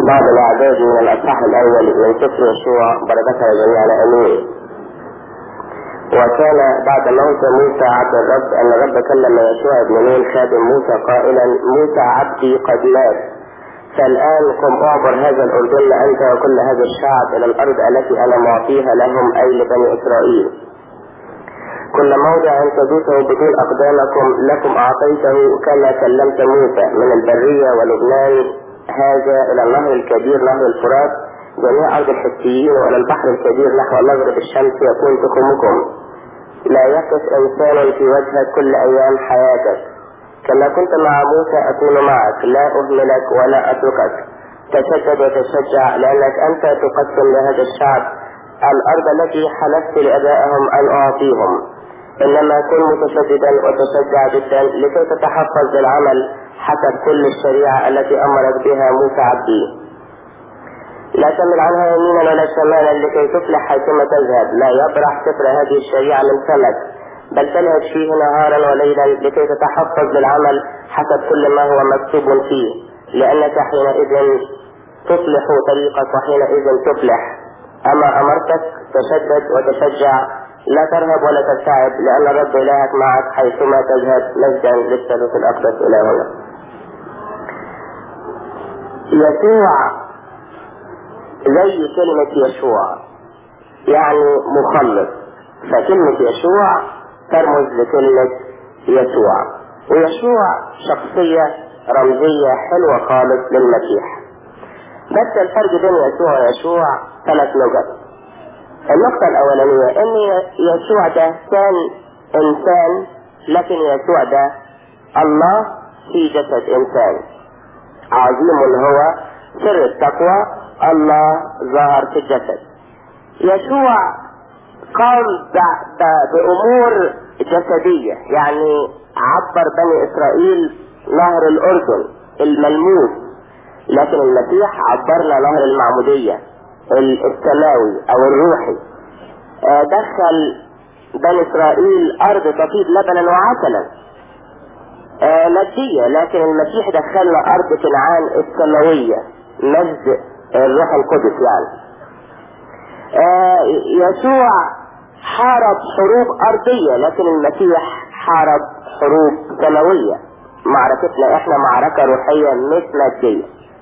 بعض الأعداد من الأصحاح الأول من سفر يشوع بركتها جميعا آمين. وكان بعد موت موسى عبد الرب أن الرب كلم يشوع بن نون خادم موسى قائلا موسى عبدي قد مات فالآن قم اعبر هذا الأردن أنت وكل هذا الشعب إلى الأرض التي أنا معطيها لهم أي لبني إسرائيل. كل موضع تدوسه بدون أقدامكم لكم أعطيته كما كلمت موسى من البرية ولبنان هذا إلى النهر الكبير نهر الفرات جميع أرض الحتيين وإلى البحر الكبير نحو مغرب الشمس يكون تخمكم لا يقف إنسان في وجهك كل أيام حياتك كما كنت مع موسى أكون معك لا أهملك ولا أتركك تشدد وتشجع لأنك أنت تقسم لهذا الشعب الأرض التي حلفت لأبائهم أن أعطيهم إنما كن متشددا وتشجع جدا لكي تتحفظ بالعمل حسب كل الشريعة التي أمرك بها موسى عبدي لا تمل عنها يمينا ولا شمالا لكي تفلح حيثما تذهب لا يبرح سفر هذه الشريعة من فمك بل تلهج فيه نهارا وليلا لكي تتحفظ بالعمل حسب كل ما هو مكتوب فيه لأنك حينئذ تصلح طريقك وحينئذ تفلح أما أمرتك تشدد وتشجع لا ترهب ولا ترتعب لأن الرب إلهك معك حيثما تذهب مجدا للثالوث الأقدس إلى هنا يسوع زي كلمة يشوع يعني مخلص فكلمة يشوع ترمز لكلمة يسوع ويشوع شخصية رمزية حلوة خالص للمسيح بس الفرق بين يسوع ويشوع ثلاث نقط النقطة الأولانية إن يسوع ده كان إنسان لكن يسوع ده الله في جسد إنسان عظيم هو سر التقوى الله ظهر في الجسد يسوع قام بأمور جسدية يعني عبر بني إسرائيل نهر الأردن الملموس لكن المسيح عبرنا نهر المعمودية السماوي أو الروحي دخل بني إسرائيل أرض تفيض لبنا وعسلا مادية لكن المسيح دخلنا أرض كنعان السماوية مجد الروح القدس يعني آه يسوع حارب حروب أرضية لكن المسيح حارب حروب سماوية معركتنا احنا معركة روحية مش مادية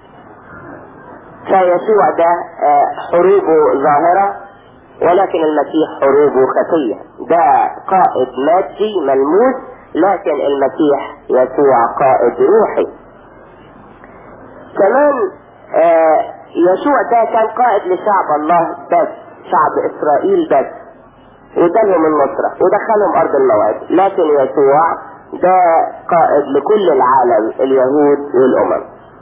فيسوع ده آه حروبه ظاهرة ولكن المسيح حروبه خفية ده قائد مادي ملموس لكن المسيح يسوع قائد روحي كمان آه يشوع ده كان قائد لشعب الله بس شعب اسرائيل بس ودلهم النصرة ودخلهم ارض الموعد لكن يسوع ده قائد لكل العالم اليهود والامم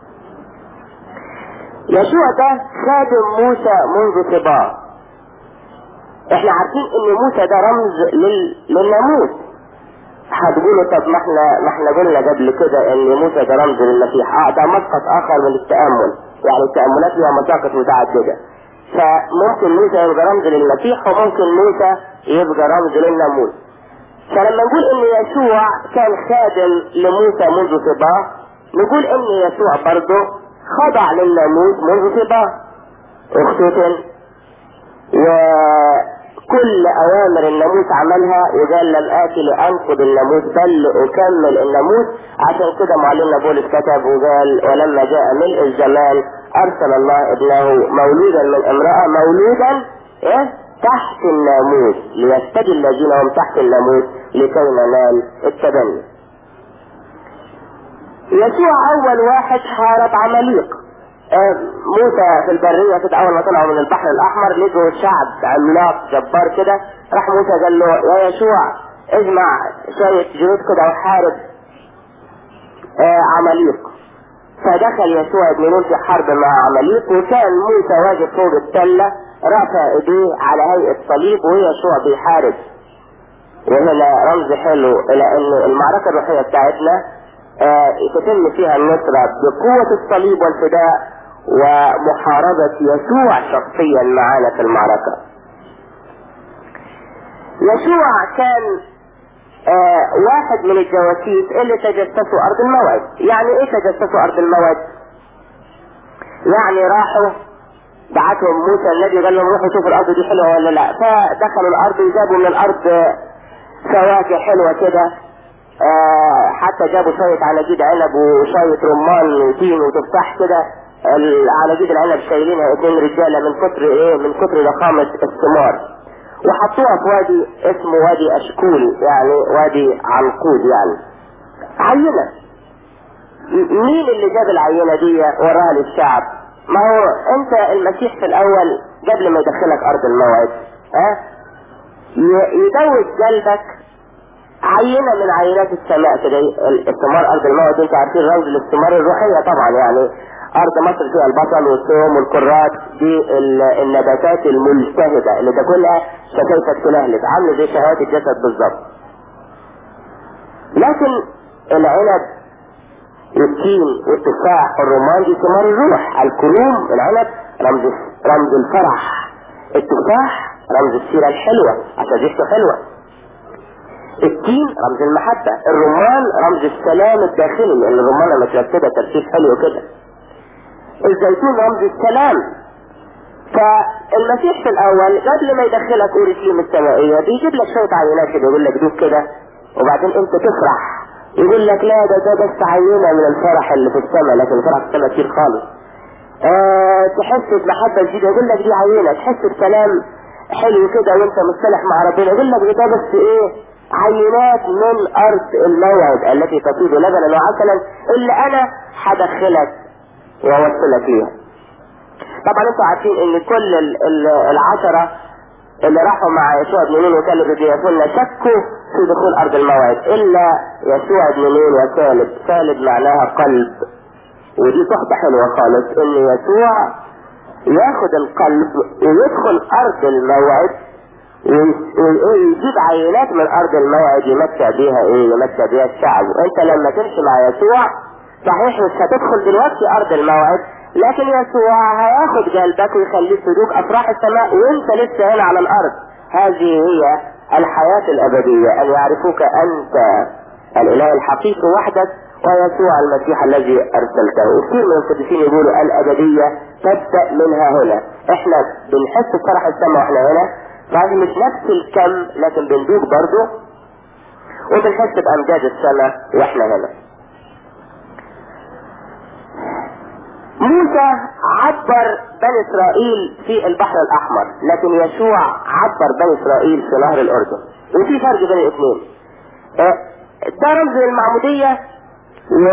يشوع ده خادم موسى منذ صباه احنا عارفين ان موسى ده رمز لل... للناموس هتقولوا طب ما احنا ما احنا قلنا قبل كده ان موسى ده رمز للمسيح اه ده مسقط اخر من التامل يعني التاملات ليها مساقط متعدده فممكن موسى يبقى رمز للمسيح وممكن موسى يبقى رمز للناموس فلما نقول ان يسوع كان خادم لموسى منذ صباه نقول ان يسوع برضه خضع للناموس منذ صباه اختتن وكل اوامر الناموس عملها وقال لم اتي لانقض الناموس بل اكمل الناموس عشان كده معلمنا بولس كتب وقال ولما جاء ملء الزمان ارسل الله ابنه مولودا من امرأة مولودا ايه تحت الناموس ليستدي الذين هم تحت الناموس لكي ننال التبني يسوع اول واحد حارب عماليق موسى في البرية كده أول ما طلعوا من البحر الأحمر لقوا شعب عملاق جبار كده راح موسى قال له يا يشوع اجمع شوية جنود كده وحارب آه عماليق فدخل يشوع بن نون في حرب مع عماليق وكان موسى واقف فوق التلة رافع ايديه على هيئة صليب ويشوع بيحارب وهنا رمز حلو إلى أن المعركة الروحية بتاعتنا آه تتم فيها النصرة بقوة الصليب والفداء ومحاربة يسوع شخصيا معانا في المعركة يسوع كان آه واحد من الجواسيس اللي تجسسوا ارض الموعد يعني ايه تجسسوا ارض الموعد يعني راحوا بعتهم موسى النبي قال لهم روحوا شوفوا الارض دي حلوه ولا لا فدخلوا الارض وجابوا من الارض فواكه حلوه كده آه حتى جابوا شويه عناجيد عنب وشويه رمان وتين وتفاح كده عناجيد العنب شايلينها اثنين رجاله من كتر ايه من كتر ضخامه الثمار وحطوها في وادي اسمه وادي اشكول يعني وادي عنقود يعني عينه مين اللي جاب العينه دي وراها للشعب ما هو انت المسيح في الاول قبل ما يدخلك ارض الموعد ها يدوج قلبك عينة من عينات السماء كده الثمار ارض الموعد انت عارفين رمز للثمار الروحية طبعا يعني ارض مصر فيها البصل والثوم والكرات دي النباتات الملتهبة اللي تاكلها شفايفك تلهلب عاملة زي شهوات الجسد بالظبط لكن العنب والتين والتفاح والرمان دي ثمار الروح الكروم العنب رمز رمز الفرح التفاح رمز السيرة الحلوة عشان ريحته حلوة التين رمز المحبة الرمان رمز السلام الداخلي لان الرمانة مترتبة ترتيب حلو كده الزيتون رمز السلام فالمسيح في الاول قبل ما يدخلك اورشليم السمائية بيجيب لك شوية عينات كده يقول لك دوك كده وبعدين انت تفرح يقول لك لا ده ده بس عينة من الفرح اللي في السماء لكن الفرح في السماء كتير خالص آه تحس بمحبة جديدة يقول لك دي عينة تحس بسلام حلو كده وانت مصطلح مع ربنا يقول لك ده بس ايه عينات من ارض الموعد التي تفيض لبنا وعسلا اللي انا هدخلك واوصلك ليها طبعا انتوا عارفين ان كل ال ال العشرة اللي راحوا مع يسوع بن نون وكالب بن يسوع شكوا في دخول ارض الموعد الا يسوع بن نون وكالب كالب معناها قلب ودي صحبة حلوة خالص ان يسوع ياخد القلب ويدخل ارض الموعد ويجيب عينات من ارض الموعد يمتع بيها ايه يمتع بيها الشعب وانت لما تمشي مع يسوع صحيح مش هتدخل دلوقتي ارض الموعد لكن يسوع هياخد قلبك ويخليك تذوق افراح السماء وانت لسه هنا على الارض هذه هي الحياة الابدية ان يعرفوك انت الاله الحقيقي وحدك ويسوع المسيح الذي ارسلته وكثير من القديسين يقولوا الابدية تبدأ منها هنا احنا بنحس بفرح السماء واحنا هنا يعني مش نفس الكم لكن بندوق برضه وبنحس بامجاد السماء واحنا هنا موسى عبر بني اسرائيل في البحر الاحمر لكن يشوع عبر بني اسرائيل في نهر الاردن وفي فرق بين الاثنين ده رمز المعمودية و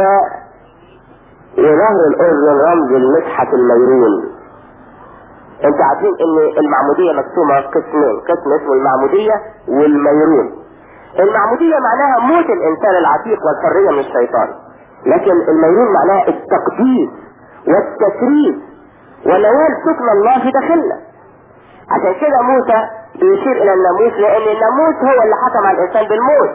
ونهر الاردن رمز المسحة الميرون انت عارفين ان المعمودية مقسومة قسمين قسم اسمه المعمودية والميرون المعمودية معناها موت الانسان العتيق والحرية من الشيطان لكن الميرون معناها التقديس والتكريم ونوال سكن الله في داخلنا عشان كده موسى بيشير الى الناموس لان الناموس هو اللي حكم على الانسان بالموت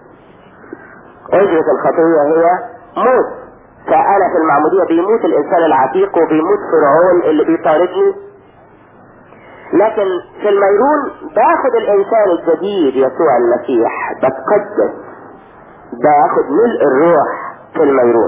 اجرة الخطية هي موت فانا في المعمودية بيموت الانسان العتيق وبيموت فرعون اللي بيطاردني لكن في الميرون باخد الانسان الجديد يسوع المسيح بتقدس باخد ملء الروح في الميرون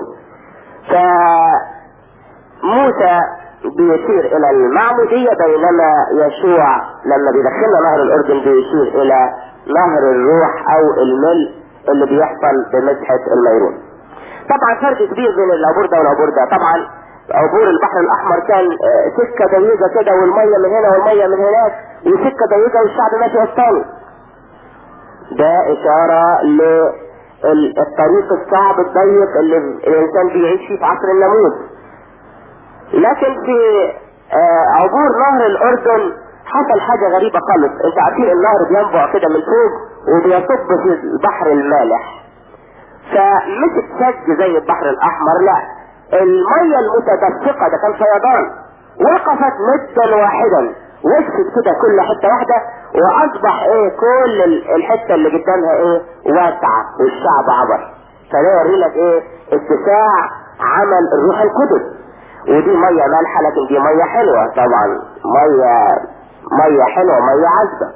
فموسى بيشير الى المعمودية بينما يشوع لما بيدخلنا نهر الاردن بيشير الى نهر الروح او الملء اللي بيحصل بمسحة الميرون طبعا فرق كبير بين العبور ده والعبور ده طبعا عبور البحر الاحمر كان سكة ضيقة كده والمية من هنا والمية من هناك وسكة ضيقة والشعب ماشي وسطاني ده اشارة للطريق الصعب الضيق اللي الانسان بيعيش فيه في عصر الناموس لكن في عبور نهر الاردن حصل حاجة غريبة خالص انت عارفين النهر بينبع كده من فوق وبيصب في البحر المالح فمش اتسج زي البحر الاحمر لا المية المتدفقة ده كان فيضان وقفت مدا واحدا وقفت كده كل حتة واحدة واصبح ايه كل الحتة اللي قدامها ايه واسعة والشعب عبر فده يوري لك ايه اتساع عمل الروح القدس ودي مية مالحة لكن دي مية حلوة طبعا مية مية حلوة مية عذبة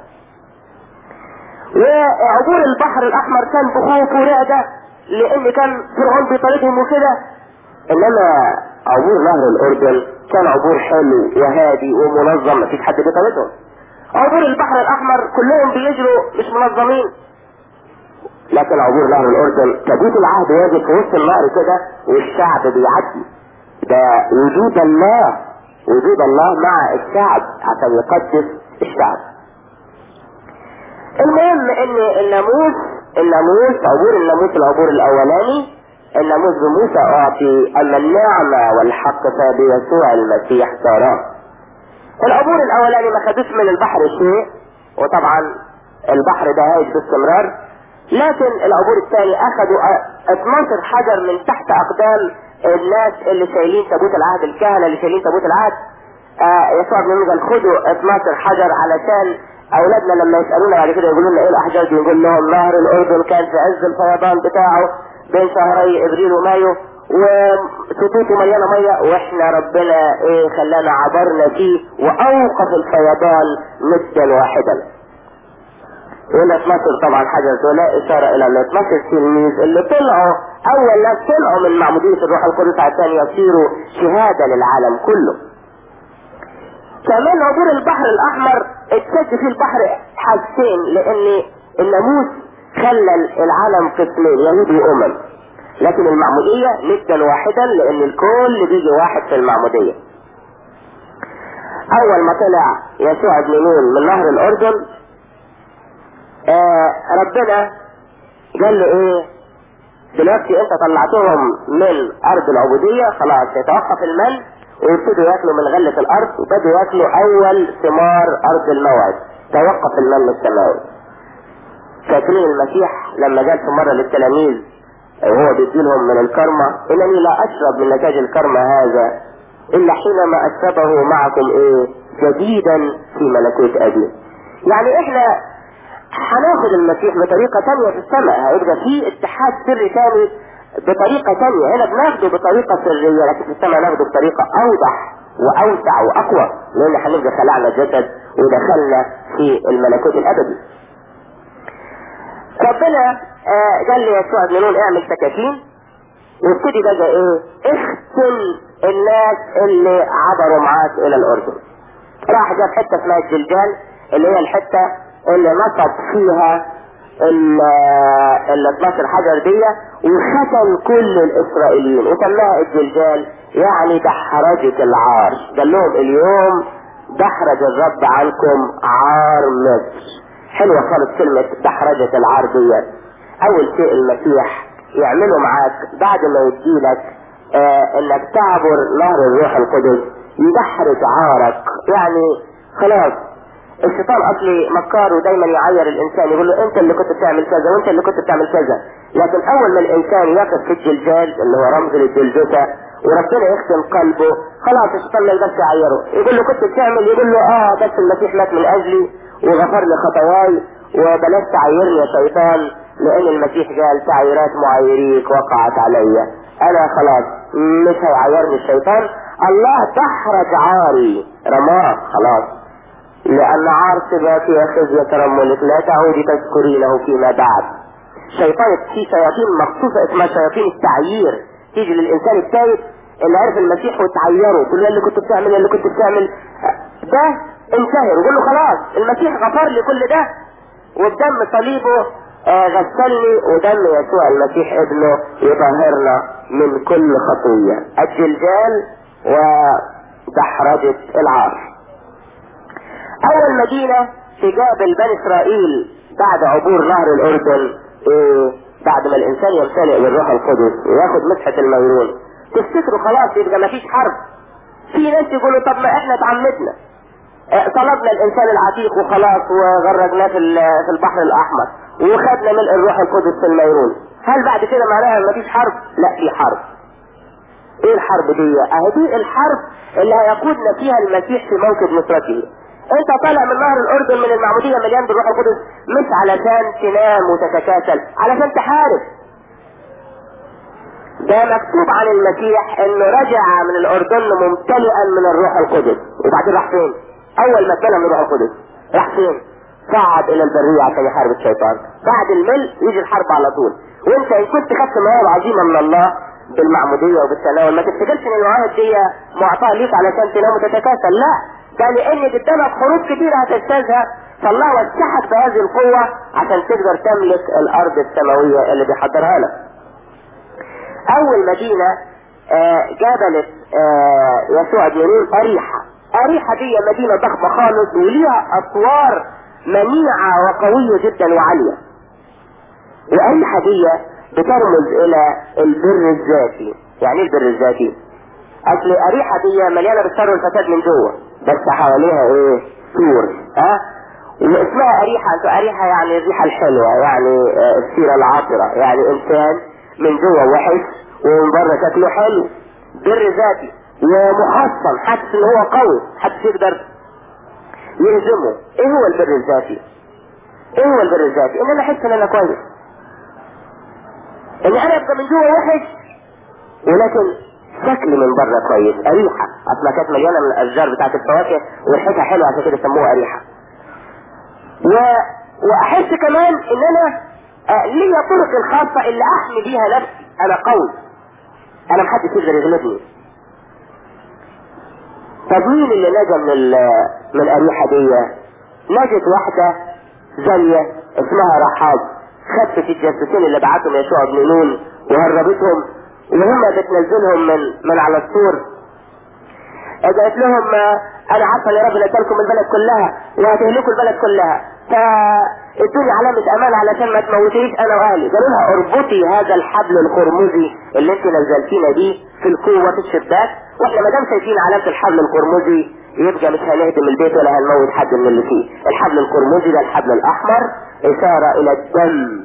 وعبور البحر الاحمر كان بخوف ورعدة لان كان فرعون بيطاردهم وكده انما عبور نهر الاردن كان عبور حلو وهادي ومنظم مفيش حد بيطاردهم عبور البحر الاحمر كلهم بيجروا مش منظمين لكن عبور نهر الاردن تابوت العهد واقف في وسط النهر كده والشعب بيعدي ده وجود الله وجود الله مع الشعب عشان يقدس الشعب المهم ان الناموس الناموس عبور الناموس العبور الاولاني الناموس بموسى اعطي اما النعمة والحق فبيسوع المسيح صارا العبور الاولاني ما خدوش من البحر شيء وطبعا البحر ده هايش باستمرار لكن العبور الثاني اخذوا 12 حجر من تحت اقدام الناس اللي شايلين تابوت العهد الكهنه اللي شايلين تابوت العهد آه يسوع بن قال خدوا 12 حجر علشان اولادنا لما يسالونا بعد كده يقولوا لنا ايه الاحجار دي نقول لهم نهر الاردن كان في عز الفيضان بتاعه بين شهري ابريل ومايو وسطوته مليانه ميه واحنا ربنا ايه خلانا عبرنا فيه واوقف الفيضان مدا واحدا هنا 12 طبعا حاجة دول إشارة إلى ال 12 تلميذ اللي طلعوا أول ناس طلعوا من معمودية الروح القدس عشان يصيروا شهادة للعالم كله. كمان عبور البحر الأحمر اتسد فيه البحر حاجتين لأن الناموس خلى العالم قسمين يهود وأمم. لكن المعمودية ندا واحدا لأن الكل بيجي واحد في المعمودية. أول ما طلع يسوع ابن نون من نهر الأردن آه ربنا قال له ايه دلوقتي انت طلعتهم من ارض العبودية خلاص يتوقف المن ويبتدوا ياكلوا من غلة الارض وبدوا ياكلوا اول ثمار ارض الموعد توقف المن السماوي فاكرين المسيح لما قال في مرة للتلاميذ وهو بيديلهم من الكرمة انني لا اشرب من نتاج الكرمة هذا الا حينما اشربه معكم ايه جديدا في ملكوت ابي يعني احنا هناخد المسيح بطريقة تانية في السماء هيبقى في اتحاد سري تاني بطريقة تانية هنا بناخده بطريقة سرية لكن في السماء ناخده بطريقة اوضح واوسع واقوى لان هنبقى خلعنا جسد ودخلنا في الملكوت الابدي ربنا آه قال لي يسوع ابن نون اعمل سكاكين وابتدي بقى ايه اختم الناس اللي عبروا معاك الى الاردن راح جاب حته اسمها الجلجال اللي هي الحته اللي نصب فيها ال 12 حجر دي وختم كل الاسرائيليين وسماها الجلجال يعني دحرجة العار قال لهم اليوم دحرج الرب عنكم عار مصر حلوة خالص كلمة دحرجة العار دي اول شيء المسيح يعمله معاك بعد ما يديلك آه انك تعبر نهر الروح القدس يدحرج عارك يعني خلاص الشيطان اصلي مكار ودايما يعير الانسان يقول له انت اللي كنت بتعمل كذا وانت اللي كنت بتعمل كذا لكن اول ما الانسان يقف في الجلجال اللي هو رمز للجلجثه وربنا يختم قلبه خلاص الشيطان ما يقدرش يعيره يقول له كنت بتعمل يقول له اه بس المسيح مات من اجلي وغفر لي خطاياي وبلاش تعيرني يا شيطان لان المسيح قال تعيرات معايريك وقعت عليا انا خلاص مش هيعيرني الشيطان الله تحرج عاري رماه خلاص لأن عار سباك خزي ترملك لا تعودي تذكرينه فيما بعد شيطان في شياطين مخصوصة اسمها شياطين التعيير تيجي للإنسان التايب اللي عرف المسيح وتعيره تقول له اللي كنت بتعمل اللي كنت بتعمل ده انتهر وقول له خلاص المسيح غفر لي كل ده وبدم صليبه آه غسلني ودم يسوع المسيح ابنه يطهرنا من كل خطية الجلجال ودحرجة العار اول مدينة تجابل بني اسرائيل بعد عبور نهر الاردن إيه بعد ما الانسان يمتلئ بالروح القدس وياخد مسحة الميرون تفتكروا خلاص يبقى مفيش حرب في ناس يقولوا طب ما احنا اتعمدنا اه طلبنا الانسان العتيق وخلاص وغرقناه في في البحر الاحمر وخدنا ملء الروح القدس في الميرون هل بعد كده معناها مفيش حرب لا في حرب ايه الحرب دي اهي دي الحرب اللي هيقودنا فيها المسيح في موكب نصرته انت طالع من نهر الاردن من المعموديه مليان بالروح القدس مش علشان تنام وتتكاسل علشان تحارب ده مكتوب عن المسيح انه رجع من الاردن ممتلئا من الروح القدس وبعدين راح فين اول ما اتملى من الروح القدس راح فين صعد الى البرية عشان يحارب الشيطان بعد الملء يجي الحرب على طول وانت ان كنت خدت مواهب عظيمة من الله بالمعمودية وبالتناول ما تفتكرش ان المواهب دي معطاة ليك علشان تنام وتتكاسل لا ده لان قدامك حروف كتيرة هتجتازها فالله وسعك بهذه القوة عشان تقدر تملك الارض السماوية اللي بيحضرها لك اول مدينة آه جبلت آه يسوع بن نون اريحة اريحة دي مدينة ضخمة خالص وليها اسوار منيعة وقوية جدا وعالية واريحة دي بترمز الى البر الذاتي يعني ايه البر الذاتي اصل اريحة دي مليانة بالشر والفساد من جوه بس حواليها ايه سور ها واسمها اريحة انتوا اريحة يعني الريحة الحلوة يعني آه السيرة العاطرة يعني انسان من جوه وحش ومن بره شكله حلو بر ذاتي ومحصن حاسس ان هو قوي محدش يقدر يهزمه ايه هو البر الذاتي ايه هو البر الذاتي ان انا احس ان انا كويس ان انا ابقى من جوه وحش ولكن شكلي من بره كويس اريحه اصلا كانت مليانه من الاشجار بتاعت الفواكه وريحتها حلوه عشان كده سموها اريحه و... واحس كمان ان انا آه ليا طرق الخاصه اللي احمي بيها نفسي انا قوي انا محدش يقدر يغلبني طب مين اللي نجا من ال... من الاريحه دي نجت واحده زانيه اسمها رحاب خدت الجاسوسين اللي بعتهم يشوع بن نون وهربتهم وهم بتنزلهم من من على السور قالت لهم انا عارفه يا رب ان لكم البلد كلها وهتهلكوا البلد كلها فادوني علامة امان علشان ما تموتيش انا واهلي قالوا لها اربطي هذا الحبل القرمزي اللي انت نزلتينا بيه في القوة في الشباك واحنا ما دام شايفين علامة الحبل القرمزي يبقى مش هنهدم البيت ولا هنموت حد من اللي فيه الحبل القرمزي ده الحبل الاحمر اشارة الى الدم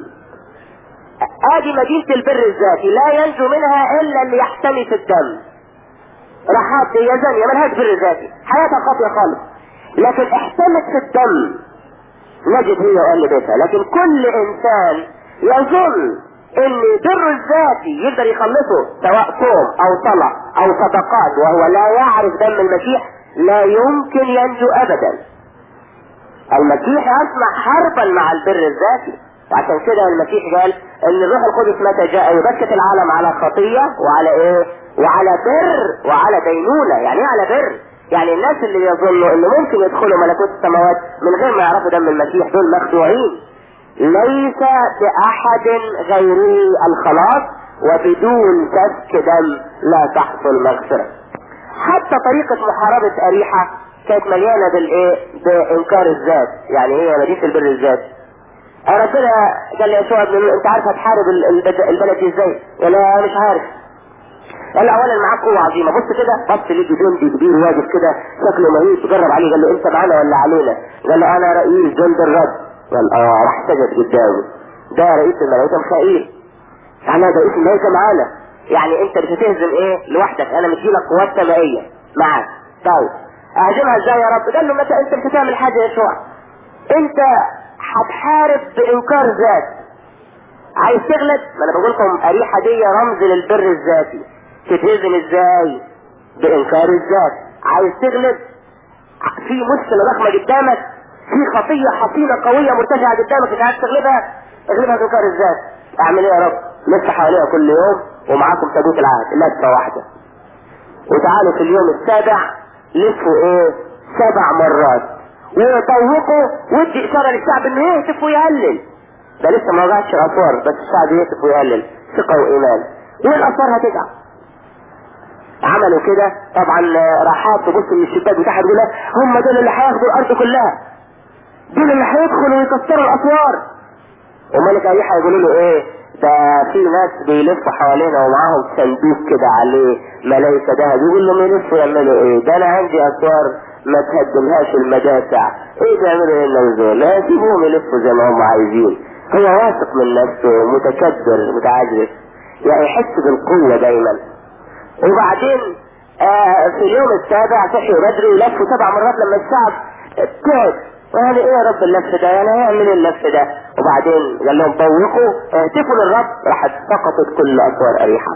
ادي مدينة البر الذاتي لا ينجو منها الا اللي يحتمي في الدم رحاب هي زانية ملهاش بر ذاتي حياتها خاطية خالص لكن احتمت في الدم نجد هي واهل بيتها لكن كل انسان يظن ان بر الذاتي يقدر يخلصه سواء صوم او صلاة او صدقات وهو لا يعرف دم المسيح لا يمكن ينجو ابدا المسيح يصنع حربا مع البر الذاتي وعشان كده المسيح قال ان الروح القدس متى جاء يبكت العالم على خطية وعلى ايه وعلى بر وعلى دينونة يعني ايه على بر يعني الناس اللي يظنوا ان ممكن يدخلوا ملكوت السماوات من غير ما يعرفوا دم المسيح دول مخدوعين ليس باحد غيره الخلاص وبدون سفك دم لا تحصل مغفرة حتى طريقة محاربة اريحة كانت مليانة بالايه بانكار الذات يعني هي مدينة البر الذات ربنا قال لي يسوع ابن انت عارف هتحارب البلد دي ازاي؟ ولا مش عارف قال له اولا معاك قوه عظيمه بص كده بص ليه جندي كبير واقف كده شكله مهيب جرب عليه قال له انت معانا ولا علينا؟ قال له انا رئيس جند الرب قال اه راح سجد قدامه ده رئيس الملائكه ميخائيل احنا ده رئيس الملائكه معانا يعني انت مش هتهزم ايه لوحدك انا مديلك قوات سمائيه معاك طيب اهزمها ازاي يا رب؟ قال له متى انت مش هتعمل حاجه يا يسوع انت هتحارب بانكار ذات عايز تغلب ما انا بقول لكم اريحه دي رمز للبر الذاتي تتهزم ازاي بانكار الذات عايز تغلب في مشكله ضخمه قدامك في خطيه حصينه قويه مرتفعه قدامك انت عايز تغلبها اغلبها بانكار الذات اعمل ايه يا رب لف حواليها كل يوم ومعاكم تابوت العهد لفه واحده وتعالوا في اليوم السابع لفوا ايه سبع مرات ويطوقوا ودي اشاره للشعب انه يهتف ويهلل ده لسه ما وقعتش الاصوار بس الشعب يهتف ويهلل ثقه وايمان والاصوار هتقع عملوا كده طبعا رحاب تبص من الشباك بتاعها تقول هم دول اللي هياخدوا الارض كلها دول اللي هيدخلوا ويكسروا الاسوار وملك اريحه يقولوا له ايه ده في ناس بيلفوا حوالينا ومعاهم صندوق كده عليه ملايكه ذهب يقول لهم يلفوا يعملوا ايه ده انا عندي اسوار ما تهدمهاش المدافع ايه بيعملوا ايه الناس دول لا سيبوهم يلفوا زي ما هم عايزين هو واثق من نفسه متكبر متعجرف يعني يحس بالقوه دايما وبعدين آه في اليوم السابع صحيوا بدري ولفوا سبع مرات لما الشعب تعب وقال ايه يا رب اللف ده يعني هيعمل ايه اللف ده وبعدين قال لهم طوقوا اهتفوا للرب راحت سقطت كل اسوار اريحه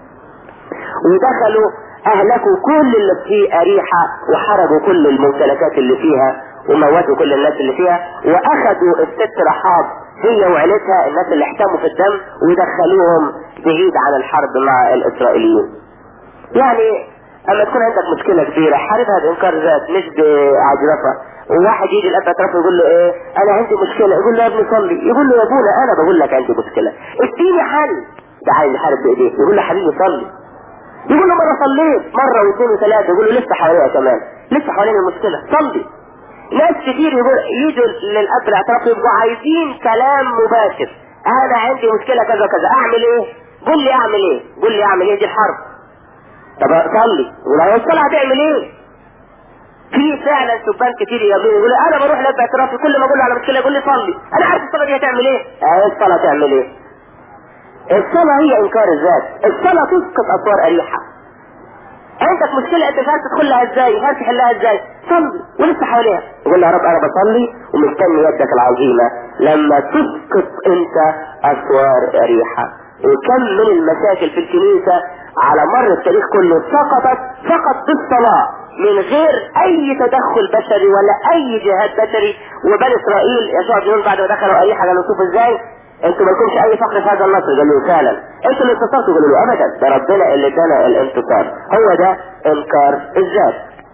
ودخلوا اهلكوا كل اللي في اريحه وحرقوا كل الممتلكات اللي فيها وموتوا كل الناس اللي فيها واخذوا الست رحاب هي وعيلتها الناس اللي احتموا في الدم ودخلوهم بعيد عن الحرب مع الاسرائيليين يعني اما تكون عندك مشكلة كبيرة حاربها بانكار ذات مش بعجرفة وواحد يجي الاب اطرافه يقول له ايه انا عندي مشكلة يقول له يا ابني صلي يقول له يا ابونا انا بقول لك عندي مشكلة اديني حل ده عايز يحارب بايديه يقول له حبيبي صلي يقول له مرة صليت مرة واثنين وثلاثة يقول له لسه حواليها كمان لسه حوالين المشكلة صلي ناس كتير يقول يجوا للاب الاعتراف يبقوا عايزين كلام مباشر انا عندي مشكلة كذا كذا اعمل ايه قول لي اعمل ايه قول لي اعمل ايه دي الحرب طب صلي ولو الصلاة هتعمل ايه في فعلا شبان كتير يقولوا يقول انا بروح لاب اعترافي كل ما اقول له على مشكله يقول لي صلي انا عارف الصلاه دي هتعمل ايه اه الصلاه تعمل ايه الصلاه هي انكار الذات الصلاه تسقط اسوار اريحه عندك مشكلة انت مش عارف تدخل لها ازاي مش عارف تحلها ازاي صلي ولسه حواليها يقول يا رب انا بصلي ومستني يدك العظيمة لما تسقط انت اسوار اريحة وكم من المشاكل في الكنيسة على مر التاريخ كله سقطت فقط بالصلاة من غير اي تدخل بشري ولا اي جهاد بشري وبني اسرائيل يشوع بن بعد ما دخلوا اريحة قالوا شوف ازاي انتوا ما لكمش اي فخر في هذا النصر قالوا فعلا انتوا اللي انتصرتوا قالوا له ابدا ده ربنا اللي ادانا الانتصار هو ده انكار الذات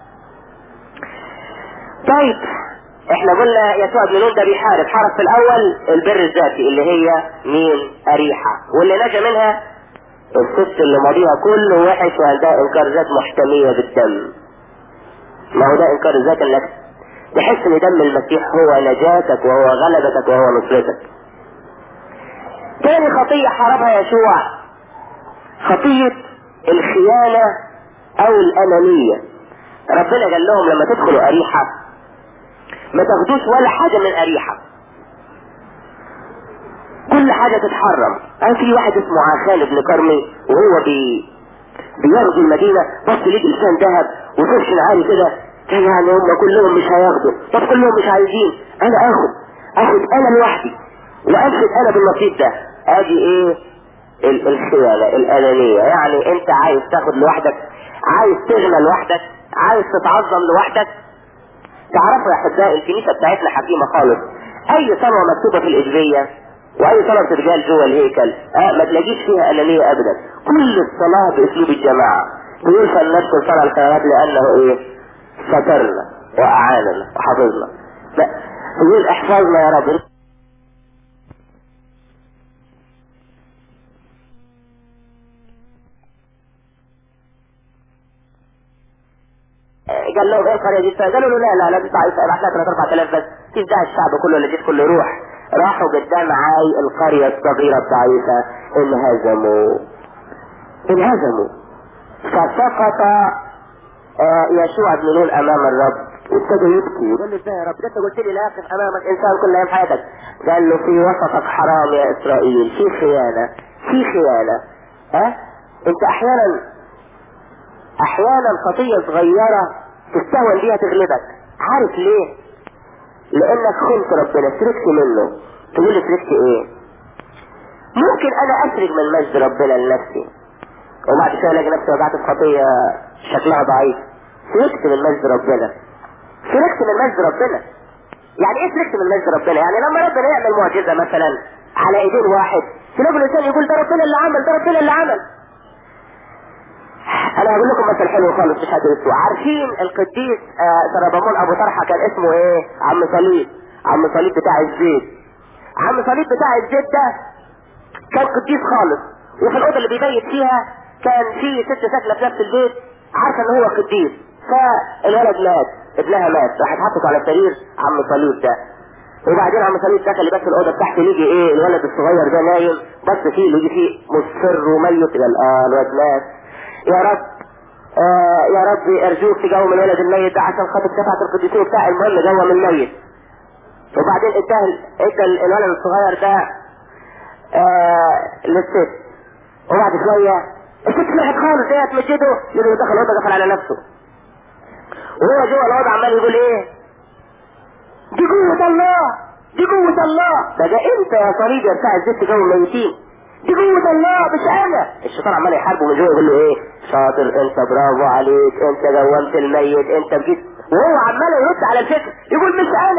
طيب احنا قلنا يسوع بن نون ده بيحارب حارب في الاول البر الذاتي اللي هي مين اريحة واللي نجا منها الست اللي ماضيها كله وحش وعندها انكار ذات محتمية بالدم ما هو ده انكار الذات انك تحس ان دم المسيح هو نجاتك وهو غلبتك وهو نصرتك تاني خطية حاربها يشوع خطية الخيانة او الانانية ربنا قال لهم لما تدخلوا اريحة ما تاخدوش ولا حاجة من اريحة كل حاجة تتحرم أنا في واحد اسمه عخان بن كرمي وهو بي بيغزو المدينة بص لقي لسان ذهب وفرش عالي كده كان يعني هم كلهم مش هياخدوا طب كلهم مش عايزين انا اخد اخد انا لوحدي وانفذ انا بالنصيب ده ادي ايه ال- الخيانة الانانية يعني انت عايز تاخد لوحدك عايز تغنى لوحدك عايز تتعظم لوحدك تعرفوا يا احبائي الكنيسة بتاعتنا حكيمة خالص اي ثروة مكتوبة في الاجبية واي صلاة بتتقال جوه الهيكل اه ما تلاقيش فيها انانية ابدا كل الصلاة باسلوب الجماعة بيقول فلنذكر صلاة الخيرات لانه ايه سترنا واعاننا وحفظنا لا يقول احفظنا يا رب قال لهم ايه القريه دي قالوا له لا لا لا دي ضعيفه ابعت لها 3 4000 بس كيف ده الشعب كله اللي جيت كله يروح راحوا قدام عاي القريه الصغيره الضعيفه انهزموا انهزموا فسقط آه يشوع بن نون امام الرب وابتدى يبكي وقال له ازاي يا رب ده انت قلت لي لا اقف امامك انسان كل ايام حياتك قال له في وسطك حرام يا اسرائيل في خيانه في خيانه ها انت احيانا احيانا خطية صغيرة تستهون بيها تغلبك عارف ليه لانك خنت ربنا سرقت منه تقول لي سرقت ايه ممكن انا اسرق من مجد ربنا لنفسي وبعد شوية الاقي نفسي وقعت في خطية شكلها ضعيف سرقت من مجد ربنا سرقت من مجد ربنا يعني ايه سرقت من مجد ربنا يعني لما ربنا يعمل معجزة مثلا على ايدين واحد تلاقي الانسان يقول ده ربنا اللي عمل ده ربنا اللي عمل انا هقول لكم مثل حلو خالص مش هتنسوه عارفين القديس آه سربامون ابو طرحه كان اسمه ايه عم صليب عم صليب بتاع الزيت عم صليب بتاع الزيت ده كان قديس خالص وفي الاوضه اللي بيبيت فيها كان في ست ساكنه في نفس البيت عارفه ان هو قديس فالولد مات ابنها مات راحت حطت على السرير عم صليب ده وبعدين عم صليب دخل بس الاوضه بتاعته يجي ايه الولد الصغير ده نايم بص فيه يجي فيه مصفر وميت قال اه الواد مات يا رب آه يا رب ارجوك تقوم الولد الميت ده عشان خاطر شفاعة القديسين بتاع المهم قوم الميت وبعدين اداه ادى الولد الصغير ده آه للست وبعد شوية الست فرحت خالص هي تمجده يقول دخل الاوضه دخل على نفسه وهو جوه الاوضه عمال يقول ايه دي قوة الله دي قوة الله ده ده انت يا صليب يا بتاع الزيت جو الميتين دي قوة الله مش انا الشيطان عمال يحاربه من جوه يقول له ايه شاطر انت برافو عليك انت قومت الميت انت بجيت وهو عمال يرد على الفكر يقول مش انا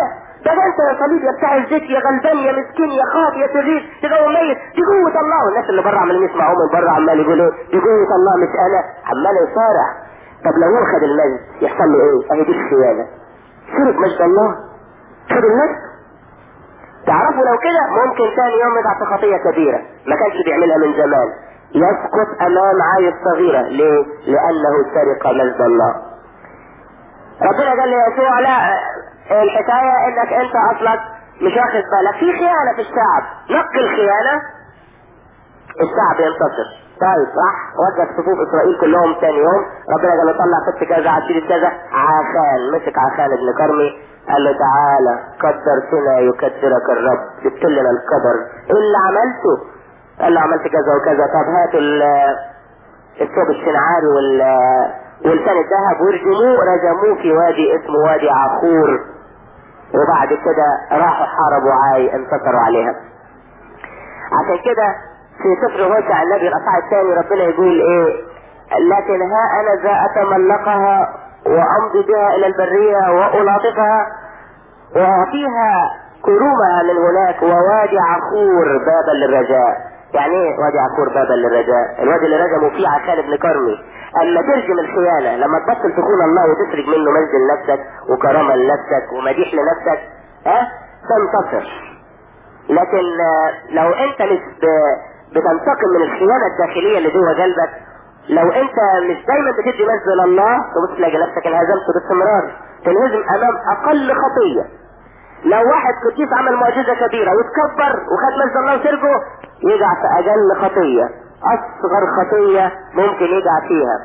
ده انت يا صليب يا بتاع الزيت يا غلبان يا مسكين يا خاطي يا سرير تقوم ميت دي قوة الله والناس اللي بره عمالين يسمعوا من بره عمال يقولوا دي قوة الله مش انا عمال يصارع طب لو هو خد المجد يحصل له ايه؟ اهي دي الخيانة سرق مجد الله خد المجد تعرفوا لو كده ممكن ثاني يوم يقع في خطية كبيرة ما كانش بيعملها من زمان يسقط امام عاية صغيرة ليه؟ لانه سرق مجد الله ربنا قال لي يسوع لا الحكاية انك انت اصلك مش واخد بالك في خيانة في الشعب نقي الخيانة الشعب ينتصر طيب راح وقف صفوف اسرائيل كلهم ثاني يوم ربنا قال له طلع ست كذا عشيرة كذا عخان مسك عخان ابن كرمي قال له تعالى قدرتنا يكدرك الرب جبت لنا القدر ايه اللي عملته قال له عملت كذا وكذا طب هاتوا الثوب الشنعاري وال ولسان الذهب وارجموه رجموه في وادي اسمه وادي عخور وبعد كده راحوا حاربوا عاي انتصروا عليها عشان كده في سفر هوشع النبي الاصحاح الثاني ربنا يقول ايه لكن ها انا ذا اتملقها وامضي بها الى البريه والاطفها واعطيها كرومها من هناك ووادي عخور بابا للرجاء يعني ايه وادي عخور بابا للرجاء الوادي اللي رجموا فيه عشان ابن كرمي اما ترجم الخيانه لما تبطل تخون الله وتسرق منه مجد لنفسك وكرامه لنفسك ومديح لنفسك ها تنتصر لكن لو انت مش بتنتقم من الخيانه الداخليه اللي جوه قلبك لو انت مش دايما بتدي مجد لله تبص تلاقي نفسك انهزمت باستمرار تنهزم امام اقل خطيه لو واحد قديس عمل معجزه كبيره وتكبر وخد مجد الله وسرقه يقع في اقل خطيه اصغر خطيه ممكن يقع فيها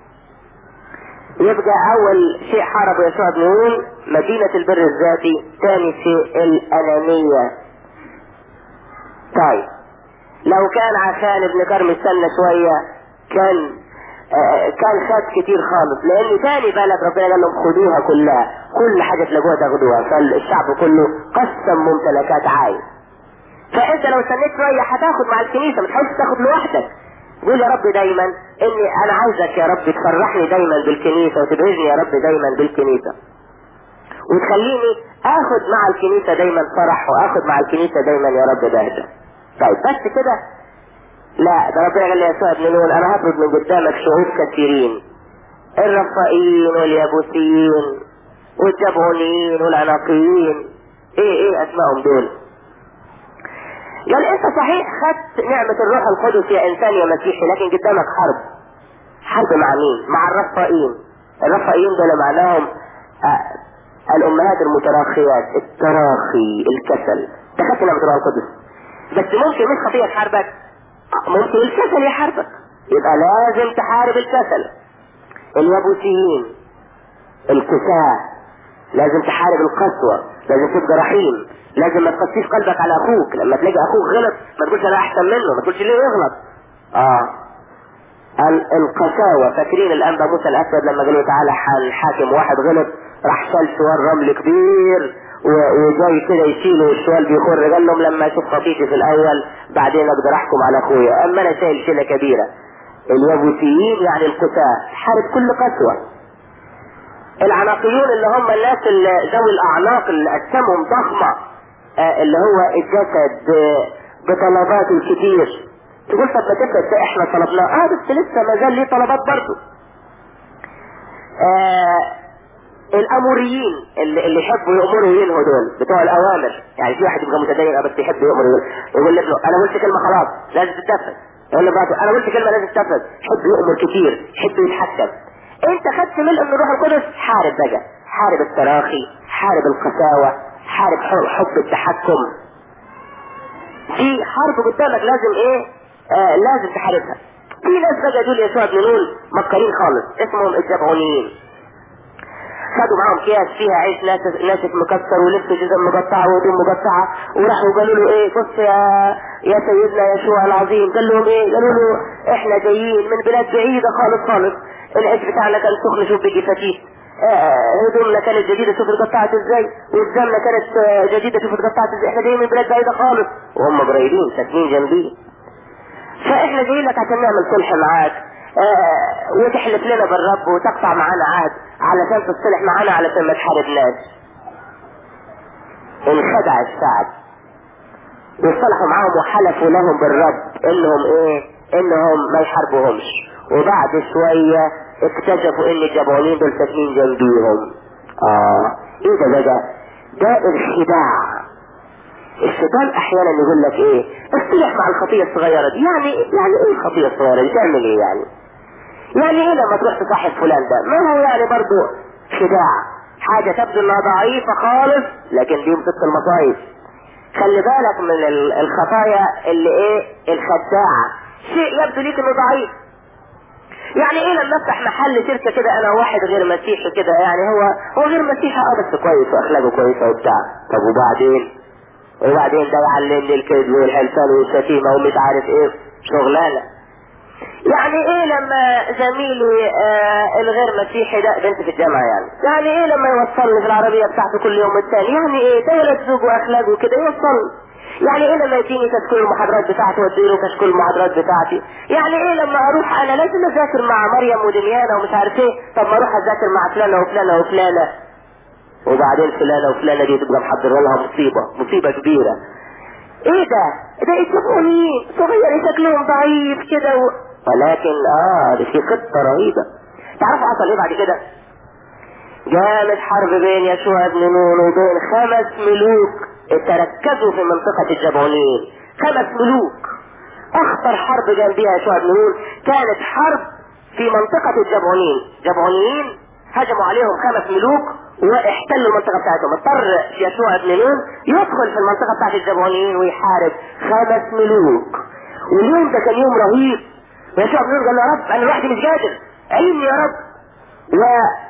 يبقى اول شيء حاربه يسوع بن نون مدينة البر الذاتي ثاني شيء الانانية طيب لو كان عشان ابن كرم استنى شوية كان آه كان خد كتير خالص لان تاني بلد ربنا قال لهم خدوها كلها كل حاجة تلاقوها تاخدوها فالشعب كله قسم ممتلكات عايز فانت لو استنيت شوية هتاخد مع الكنيسة مش عايز تاخد لوحدك قول يا رب دايما اني انا عايزك يا رب تفرحني دايما بالكنيسة وتبهجني يا رب دايما بالكنيسة وتخليني اخد مع الكنيسة دايما فرح واخد مع الكنيسة دايما يا رب بهجة طيب بس كده لا ده ربنا قال لي يا بن نون انا هطرد من قدامك شعوب كثيرين الرفائيين واليابوسيين والجبعونيين والعناقيين ايه ايه اسمائهم دول قال انت صحيح خدت نعمة الروح القدس يا انسان يا مسيحي لكن قدامك حرب حرب مع مين مع الرفائيين الرفائيين دول معناهم آه الامهات المتراخيات التراخي الكسل خدت نعمة الروح القدس بس ممكن مش خطية تحاربك ممكن الكسل يحاربك يبقى لازم تحارب الكسل اليابوسيين الكساة لازم تحارب القسوة لازم تبقى رحيم لازم ما تقسيش قلبك على اخوك لما تلاقي اخوك غلط ما تقولش انا احسن منه ما تقولش ليه يغلط اه القساوة فاكرين الانبا موسى الاسود لما قالوا تعالى الحاكم واحد غلط راح شال شوال رمل كبير وجاي كده يشيله والشوال بيخر قال لهم لما اشوف خطيتي في الاول بعدين اقدر احكم على اخويا اما انا شايل شيله كبيره اليابوسيين يعني القساة حارب كل قسوة العناقيون اللي هم الناس اللي ذوي الاعناق اللي اجسامهم ضخمه آه اللي هو الجسد آه بطلباته الكتير تقول طب ما تفرق احنا طلبناه اه بس لسه ما زال ليه طلبات برضه آه الاموريين اللي, اللي يحبوا يامروا وينهوا دول بتوع الاوامر يعني في واحد يبقى متدين بس يحب يامر يقول لابنه انا قلت كلمه خلاص لازم تتنفذ يقول لمراته انا قلت كلمه لازم تتنفذ يحب يامر كتير يحب يتحكم انت خدت ملء من الروح القدس حارب بقى حارب التراخي حارب القساوة حارب حب التحكم في حرب قدامك لازم ايه آه لازم تحاربها في ناس بقى دول يسوع بن نون مكرين خالص اسمهم الجبعونيين خدوا معاهم اكياس فيها عيش ناشف ناشف مكسر ولبسوا جزم مقطعه وهدوم مقطعه وراحوا قالوا له ايه بص يا يا سيدنا يسوع العظيم قال لهم ايه قالوا له احنا جايين من بلاد بعيده خالص خالص العيش بتاعنا كان سخن شوف بيجي فتيت آه هدومنا كانت جديده شوف اتقطعت ازاي وجزمنا كانت آه جديده شوف اتقطعت ازاي احنا جايين من بلاد بعيده خالص وهم قريبين ساكنين جنبي فاحنا جايين لك عشان نعمل صلح معاك آه وتحلف لنا بالرب وتقطع معانا عهد علشان تصلح معانا علشان ما تحاربناش انخدع الشعب واصطلحوا معاهم وحلفوا لهم بالرب انهم ايه انهم ما يحاربوهمش وبعد شوية اكتشفوا ان الجبعونين دول ساكنين جنبيهم اه ايه ده بقى ده الخداع الشيطان احيانا يقول لك ايه اصطلح مع الخطية الصغيرة دي يعني يعني ايه الخطية الصغيرة دي تعمل ايه يعني يعني ايه لما تروح تصاحب فلان ده ما هو يعني برضو خداع حاجة تبدو انها ضعيفة خالص لكن دي مصيبة المصايب خلي بالك من الخطايا اللي ايه الخداعة شيء يبدو ليك انه ضعيف يعني ايه لما افتح محل شركة كده انا واحد غير مسيحي كده يعني هو هو غير مسيحي اه بس كويس واخلاقه كويسة وبتاع طب وبعدين وبعدين ده يعلمني الكذب والحلفان والشتيمة ومش عارف ايه شغلانة يعني ايه لما زميلي آه الغير مسيحي ده بنت في الجامعة يعني يعني ايه لما يوصلني في العربية بتاعته كل يوم التاني يعني ايه ده ولد زوج واخلاق وكده يوصلني يعني ايه لما يديني كشكول المحاضرات بتاعته واديله كشكول المحاضرات بتاعتي يعني ايه لما اروح انا لازم اذاكر مع مريم ودميانة ومش عارف ايه طب ما اروح اذاكر مع فلانة وفلانة وفلانة وبعدين فلانة وفلانة دي تبقى محضر لها مصيبة مصيبة كبيرة ايه ده ده يشوفوني صغير شكلهم ضعيف كده و... ولكن اه دي في خطة رهيبة تعرفوا حصل ايه بعد كده جامد حرب بين يشوع بن نون وبين خمس ملوك تركزوا في منطقة الجبعونين خمس ملوك اخطر حرب جام بها يشوع بن نون كانت حرب في منطقة الجبعونين جبعونيين هجموا عليهم خمس ملوك واحتلوا المنطقة بتاعتهم اضطر يشوع بن نون يدخل في المنطقة بتاعت الجبعونيين ويحارب خمس ملوك واليوم ده كان يوم رهيب ويشوع بن نون قال له يا رب انا لوحدي مش قادر عيني يا رب و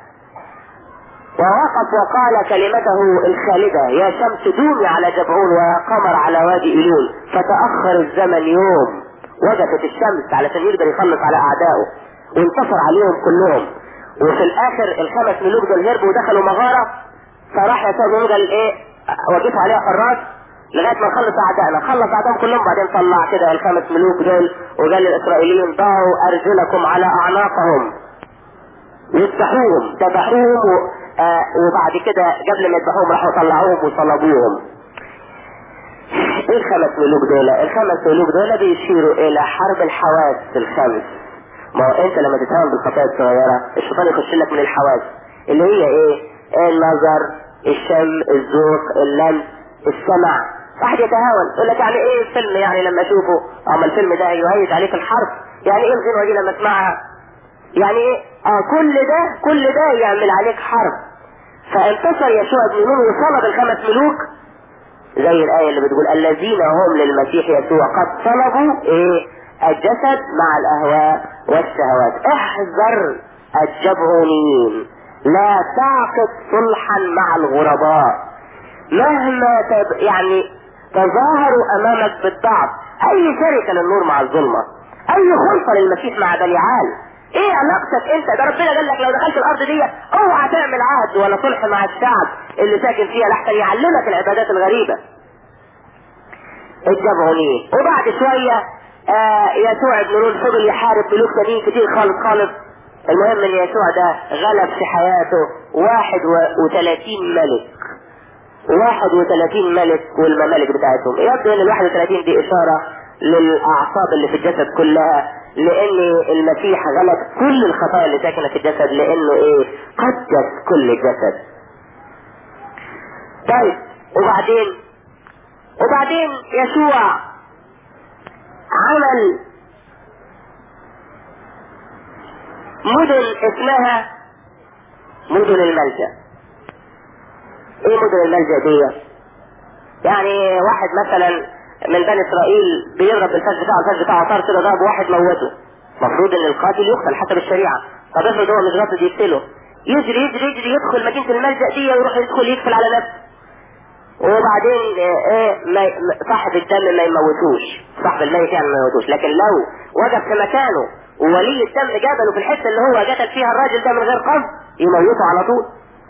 ووقف وقال كلمته الخالدة يا شمس دومي على جبعون ويا قمر على وادي إلول فتأخر الزمن يوم وقفت الشمس علشان يقدر يخلص على أعدائه وانتصر عليهم كلهم وفي الآخر الخمس ملوك دول هربوا ودخلوا مغارة فراح يا سيدنا قال ايه وقفوا عليها حراس لغاية ما نخلص أعدائنا خلص أعدائهم كلهم بعدين طلع كده الخمس ملوك دول وقال للإسرائيليين ضعوا أرجلكم على أعناقهم يذبحوهم ذبحوهم آه وبعد كده قبل ما يذبحوهم راحوا طلعوهم وصلبوهم ايه الخمس ملوك دول الخمس ملوك دول بيشيروا الى حرب الحواس الخمس ما هو انت لما تتهاون بالخطايا الصغيرة الشيطان يخش لك من الحواس اللي هي ايه النظر الشم الذوق اللمس السمع واحد يتهاون يقول لك يعني ايه الفيلم يعني لما اشوفه اما الفيلم ده يهيج عليك الحرب يعني ايه الغنوة دي لما اسمعها يعني ايه اه كل ده كل ده يعمل عليك حرب فانتصر يشوع بن نون وصلب الخمس ملوك زي الآية اللي بتقول الذين هم للمسيح يسوع قد طلبوا ايه الجسد مع الأهواء والشهوات احذر الجبعونيين لا تعقد صلحا مع الغرباء مهما تب... يعني تظاهروا امامك بالضعف اي شركة للنور مع الظلمة اي خلطة للمسيح مع بليعال ايه علاقتك انت ده ربنا قال لك لو دخلت الارض دي اوعى تعمل عهد ولا صلح مع الشعب اللي ساكن فيها لحتى يعلمك العبادات الغريبة الجبعونين وبعد شوية آه يسوع بن نون فضل يحارب ملوك تانيين كتير خالص خالص المهم ان يسوع ده غلب في حياته 31 ملك 31 ملك والممالك بتاعتهم يبدو ان ال 31 دي اشارة للاعصاب اللي في الجسد كلها لان المسيح غلب كل الخطايا اللي ساكنة في الجسد لانه ايه قدس كل الجسد طيب وبعدين وبعدين يسوع عمل مدن اسمها مدن الملجأ ايه مدن الملجأ دي يعني واحد مثلا من بني اسرائيل بيضرب بالفاس بتاعه الفاس بتاعه طار كده ضرب واحد موته المفروض ان القاتل يقتل حسب الشريعة طب افرض هو مش قاصد يقتله يجري يجري يجري يدخل مدينة الملجأ دي ويروح يدخل يقفل على نفسه وبعدين ايه ما صاحب الدم ما يموتوش صاحب الميت يعني ما يموتوش لكن لو وقف في مكانه وولي الدم جبله في الحته اللي هو قتل فيها الراجل ده من غير قصد يموته على طول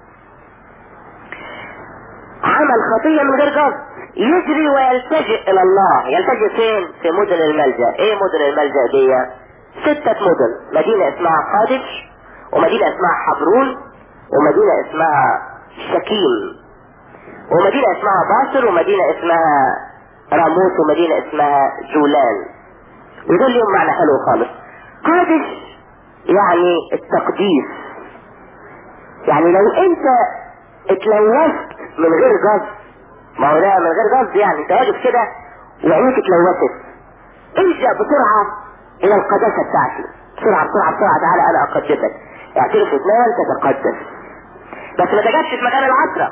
عمل خطيه من غير قصد يجري ويلتجئ الى الله يلتجئ فين في مدن الملجا ايه مدن الملجا دي ستة مدن مدينة اسمها قادش ومدينة اسمها حبرون ومدينة اسمها شكيم ومدينة اسمها باصر ومدينة اسمها راموس ومدينة اسمها جولان ودول لهم معنى حلو خالص قادش يعني التقديس يعني لو انت اتلوثت من غير قصد ما هو ده من غير قصد يعني انت واقف كده وعينيك اتلوثت الجا بسرعة الى القداسة بتاعتي بسرعة بسرعة بسرعة تعالى انا اقدسك اعترف وتنال تتقدس بس ما تجدش في مكان العصرة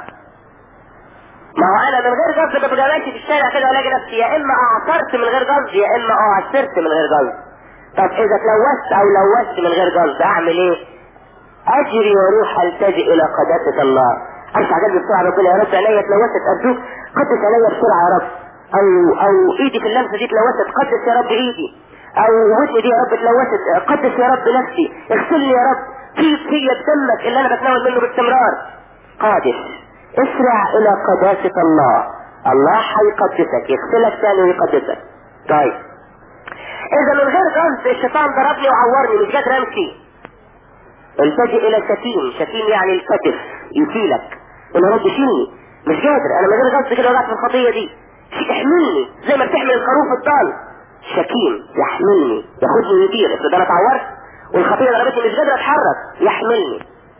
ما هو انا من غير قصد ببقى ماشي في الشارع كده والاقي نفسي يا اما اعصرت من غير قصد يا اما اعصرت من غير قصد طب اذا تلوثت او لوثت من غير قصد اعمل ايه اجري واروح التجئ الى قداسة الله ارفع قلبي بسرعة بقول يا رب عينيا اتلوثت ارجوك قدس عينيا بسرعة يا رب او او ايدي في اللمسة دي اتلوثت قدس يا رب ايدي او ودني دي يا رب اتلوثت قدس يا رب نفسي اغسلني يا رب في فيا بدمك اللي انا بتناول منه باستمرار قادس اسرع الى قداسة الله الله هيقدسك يغسلك تاني ويقدسك طيب اذا من غير قصد الشيطان ضربني وعورني مش قادر امشي التجئ الى شتيم شتيم يعني الكتف يشيلك انا رب شيلني مش قادر انا من غير قصد كده وقعت في الخطيه دي احملني زي ما بتحمل الخروف الضال شتيم يحملني ياخدني ويطير افرض انا اتعورت والخطيه ضربتني مش قادر اتحرك يحملني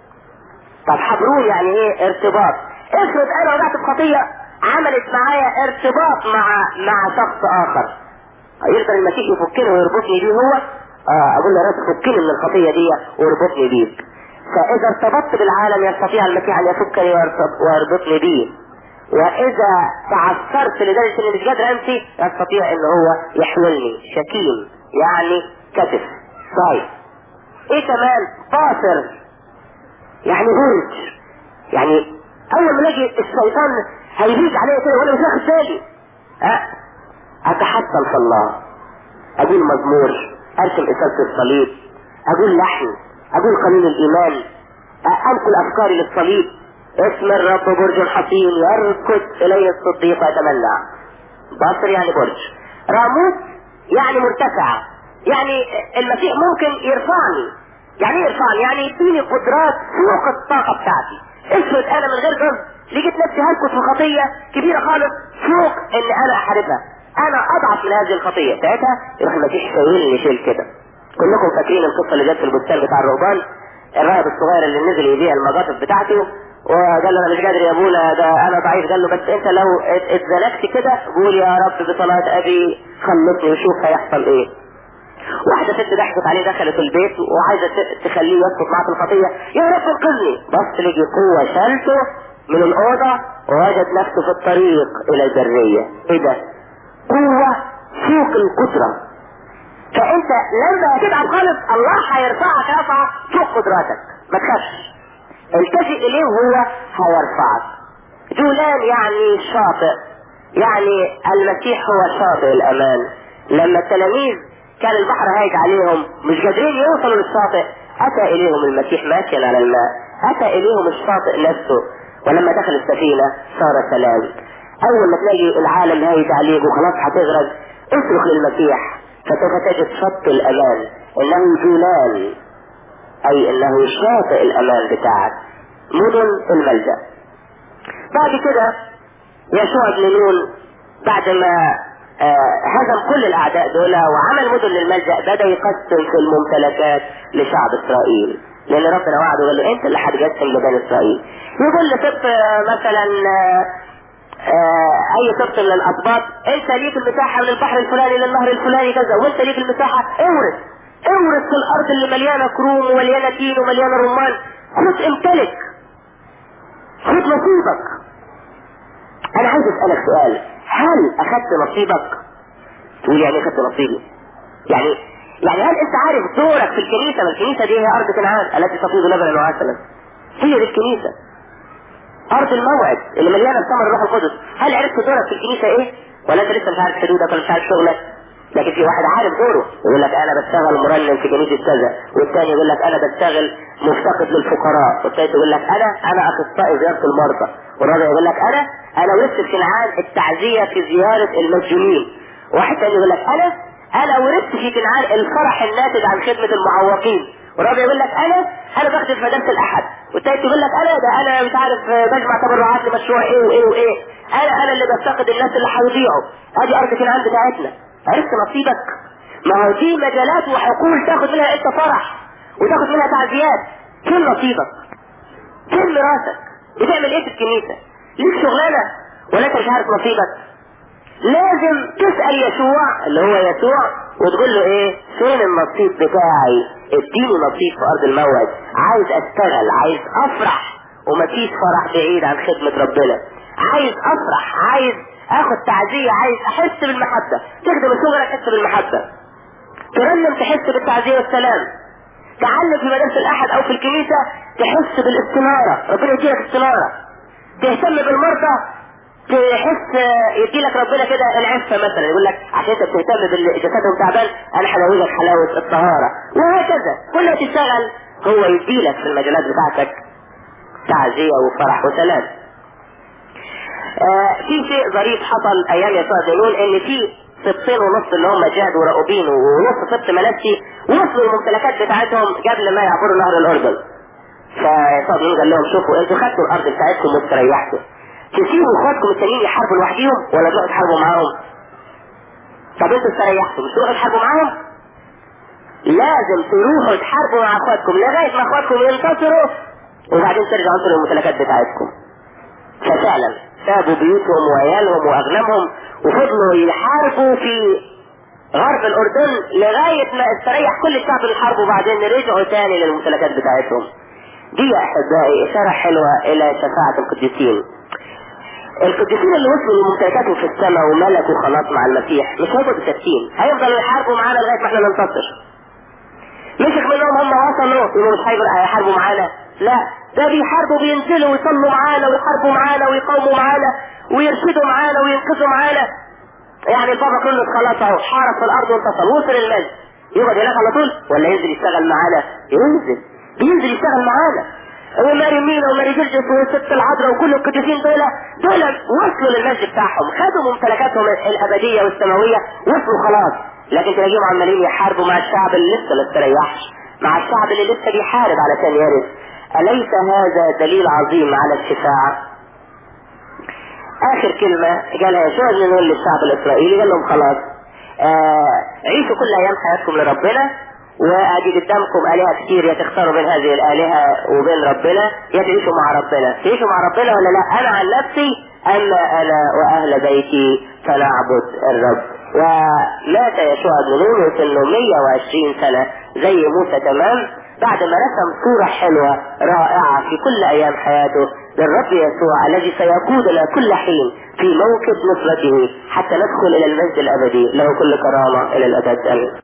طب حبرون يعني ايه ارتباط افرض انا وقعت في خطيه عملت معايا ارتباط مع مع شخص اخر يقدر المسيح يفكني ويربطني بيه هو اه اقول له يا رب فكني من الخطيه دي واربطني بيك فاذا ارتبطت بالعالم يستطيع المسيح ان يفكني ويربطني بيه واذا تعثرت لدرجه اني مش قادر امشي يستطيع ان هو يحملني شكيم يعني كتف طيب ايه كمان قاصر يعني برج يعني اول ما الاقي الشيطان هيهيج عليا كده وانا مش واخد بالي أه؟ اتحصل في الله اقول مزمور ارسم اساسة الصليب اقول لحن اقول قانون الايمان انقل افكاري للصليب اسم الرب برج حصين يركض الي الصديق ويتمنع باصر يعني برج راموس يعني مرتفع يعني المسيح ممكن يرفعني يعني ايه يرفعني يعني يديني قدرات فوق الطاقه بتاعتي افرض انا من غير قصد لقيت نفسي هلكت في خطيه كبيره خالص فوق ان انا احاربها انا اضعف من هذه الخطيه ساعتها يروح المسيح شايلني يشيل كده كلكم فاكرين القصه اللي جت في البستان بتاع الرهبان الراهب الصغير اللي نزل يبيع المجاطف بتاعته وقال له انا مش قادر يا ابونا ده انا ضعيف قال له بس انت لو اتزنقت كده قول يا رب بصلاة ابي خلصني وشوف هيحصل ايه واحدة ست ضحكت عليه دخلت البيت وعايزة تخليه يسقط معاه في الخطية يا رب انقذني بص لقي قوة شالته من الأوضة ووجد نفسه في الطريق إلى البرية إيه ده؟ قوة فوق القدرة فأنت لما هتتعب خالص الله هيرفعك رفعة فوق قدراتك ما تخافش التجئ إليه وهو هيرفعك جولان يعني شاطئ يعني المسيح هو شاطئ الأمان لما التلاميذ كان البحر هايج عليهم مش قادرين يوصلوا للشاطئ اتى اليهم المسيح ماشيا على الماء اتى اليهم الشاطئ نفسه ولما دخل السفينة صار سلام اول ما تلاقي العالم هايج عليك وخلاص هتغرق اصرخ للمسيح فسوف تجد شط الامان انه جولان اي انه شاطئ الامان بتاعك مدن الملجأ بعد كده يشوع بن نون بعد ما آه هزم كل الاعداء دول وعمل مدن للملجأ بدأ يقسم في الممتلكات لشعب اسرائيل لان ربنا وعده وقال له انت اللي هتقسم لبني اسرائيل يقول لسبط مثلا آه اي سبط من الاسباط انت ليك المساحة من البحر الفلاني للنهر الفلاني كذا وانت ليك المساحة اورث اورث في الارض اللي مليانة كروم ومليانة تين ومليانة رمان خد امتلك خد نصيبك انا عايز اسألك سؤال هل اخدت نصيبك تقول يعني اخدت نصيبي يعني يعني هل انت عارف دورك في الكنيسة ما الكنيسة دي هي ارض كنعان التي تفيض لبنا وعسلا هي دي الكنيسة ارض الموعد اللي مليانة بثمر الروح القدس هل عرفت دورك في الكنيسة ايه ولا انت لسه مش عارف حدودك ولا مش عارف شغلك لكن في واحد عارف دوره يقول لك انا بشتغل مرنم في كنيسة كذا والثاني يقول لك انا بشتغل مفتقد للفقراء والثالث يقول لك انا انا اخصائي زيارة المرضى والرابع يقول لك انا انا ورثت في كنعان التعزية في زيارة المسجونين واحد ثاني يقول لك انا انا ورثت في كنعان الفرح الناتج عن خدمة المعوقين والراجل يقول لك انا انا بخدم في مدرسه الاحد والتالت يقول لك انا ده انا مش عارف بجمع تبرعات لمشروع ايه وايه وايه انا انا اللي بفتقد الناس اللي هيضيعوا ادي ارض كنعان بتاعتنا عرفت نصيبك ما هو دي مجالات وحقول تاخد منها انت فرح وتاخد منها تعزيات فين نصيبك فين مراسك بتعمل ايه في الكنيسه ليك شغلانه ولا انت مش عارف نصيبك لازم تسأل يسوع اللي هو يسوع وتقول له ايه فين النصيب بتاعي اديني نصيب في ارض الموعد عايز اشتغل عايز افرح ومفيش فرح بعيد عن خدمة ربنا عايز افرح عايز اخد تعزية عايز احس بالمحبة تخدم الشغل تحس بالمحبة ترنم تحس بالتعزية والسلام تعلم في مدرسة الاحد او في الكنيسة تحس بالاستنارة ربنا يديلك استنارة تهتم بالمرضى تحس يدي لك ربنا كده العفة مثلا يقول لك عشان انت بتهتم بالجسدهم تعبان انا هدوي حلاوة الطهارة وهكذا كل ما تشتغل هو يدي لك في المجالات بتاعتك تعزية وفرح وسلام آه في شيء ظريف حصل ايام يسوع دينون ان في سبطين ونص اللي هم جاد وراؤوبين ونص سبط ملكي وصلوا الممتلكات بتاعتهم قبل ما يعبروا نهر الاردن فيسوع دينون قال لهم شوفوا انتوا خدتوا الارض بتاعتكم واستريحتوا تسيبوا اخواتكم التانيين يحاربوا لوحديهم ولا تروحوا تحاربوا معاهم طب انتوا استريحتوا مش تروحوا تحاربوا معاهم لازم تروحوا تحاربوا مع اخواتكم لغايه ما اخواتكم ينتصروا وبعدين ترجعوا انتوا للممتلكات بتاعتكم ففعلا سابوا بيوتهم وعيالهم واغنامهم وفضلوا يحاربوا في غرب الاردن لغايه ما استريح كل الشعب اللي حاربوا بعدين رجعوا تاني للممتلكات بتاعتهم دي يا احبائي اشاره حلوه الى شفاعه القديسين القديسين اللي وصلوا لممتلكاتهم في السماء وملكوا خلاص مع المسيح مش هيبقوا ساكتين هيفضلوا يحاربوا معانا لغايه ما احنا ننتصر مش منهم هم وصلوا يقولوا مش هيحاربوا معانا لا ده بيحاربوا بينزلوا ويصلوا معانا ويحاربوا معانا ويقاوموا معانا ويرشدوا معانا وينقذوا معانا يعني البابا كله خلاص اهو حارب في الارض وانتصر وصل المجد يقعد هناك على طول ولا ينزل يشتغل معانا ينزل بينزل يشتغل معانا وماري مينا وماري جرجس والست العذراء وكل القديسين دول دول وصلوا للمجد بتاعهم خدوا ممتلكاتهم الابديه والسماويه وصلوا خلاص لكن تلاقيهم عمالين يحاربوا مع الشعب اللي لسه ما استريحش مع الشعب اللي لسه بيحارب علشان يرث اليس هذا دليل عظيم على الشفاعه اخر كلمه قالها يسوع نقول للشعب الاسرائيلي قال لهم خلاص آه عيشوا كل ايام حياتكم لربنا وادي قدامكم الهه كتير يا تختاروا بين هذه الالهه وبين ربنا يا تعيشوا مع ربنا تعيشوا مع ربنا ولا لا انا عن نفسي اما انا واهل بيتي فنعبد الرب ومات يشوع بن نون وسنه 120 سنه زي موسى تمام بعد ما رسم صورة حلوة رائعة في كل أيام حياته للرب يسوع الذي سيقودنا كل حين في موكب نصرته حتى ندخل إلى المجد الأبدي له كل كرامة إلى الأبد آمين